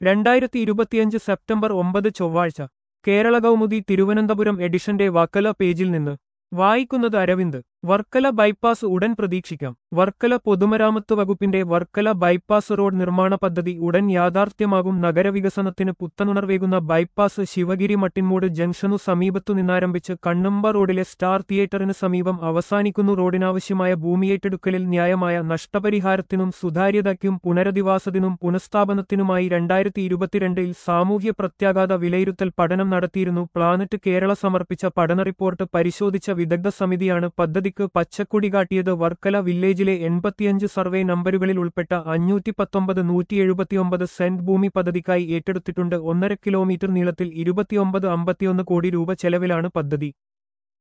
രണ്ടായിരത്തി ഇരുപത്തിയഞ്ച് സെപ്റ്റംബർ ഒമ്പത് ചൊവ്വാഴ്ച കേരള കൗമുദി തിരുവനന്തപുരം എഡിഷന്റെ വക്കല പേജിൽ നിന്ന് വായിക്കുന്നത് അരവിന്ദ് വർക്കല ബൈപ്പാസ് ഉടൻ പ്രതീക്ഷിക്കാം വർക്കല പൊതുമരാമത്ത് വകുപ്പിന്റെ വർക്കല ബൈപ്പാസ് റോഡ് നിർമ്മാണ പദ്ധതി ഉടൻ യാഥാർത്ഥ്യമാകും നഗരവികസനത്തിന് പുത്തനുണർവേകുന്ന ബൈപ്പാസ് ശിവഗിരി മട്ടിൻമൂട് ജംഗ്ഷനു സമീപത്തു നിന്നാരംഭിച്ച് കണ്ണമ്പ റോഡിലെ സ്റ്റാർ തിയേറ്ററിന് സമീപം അവസാനിക്കുന്നു റോഡിനാവശ്യമായ ഭൂമിയേറ്റെടുക്കലിൽ ന്യായമായ നഷ്ടപരിഹാരത്തിനും സുതാര്യതയ്ക്കും പുനരധിവാസത്തിനും പുനഃസ്ഥാപനത്തിനുമായി രണ്ടായിരത്തി ഇരുപത്തിരണ്ടിൽ സാമൂഹ്യ പ്രത്യാഘാത വിലയിരുത്തൽ പഠനം നടത്തിയിരുന്നു പ്ലാനറ്റ് കേരള സമർപ്പിച്ച പഠന റിപ്പോർട്ട് പരിശോധിച്ച വിദഗ്ധ സമിതിയാണ് പദ്ധതിക്ക് പച്ചക്കൊടി കാട്ടിയത് വർക്കല വില്ലേജിലെ എൺപത്തിയഞ്ച് സർവേ നമ്പരുകളിൽ ഉൾപ്പെട്ട അഞ്ഞൂറ്റി പത്തൊമ്പത് നൂറ്റി എഴുപത്തിയൊമ്പത് സെന്റ് ഭൂമി പദ്ധതിക്കായി ഏറ്റെടുത്തിട്ടുണ്ട് ഒന്നര കിലോമീറ്റർ നീളത്തിൽ ഇരുപത്തിയൊമ്പത് അമ്പത്തിയൊന്ന് കോടി രൂപ ചെലവിലാണ് പദ്ധതി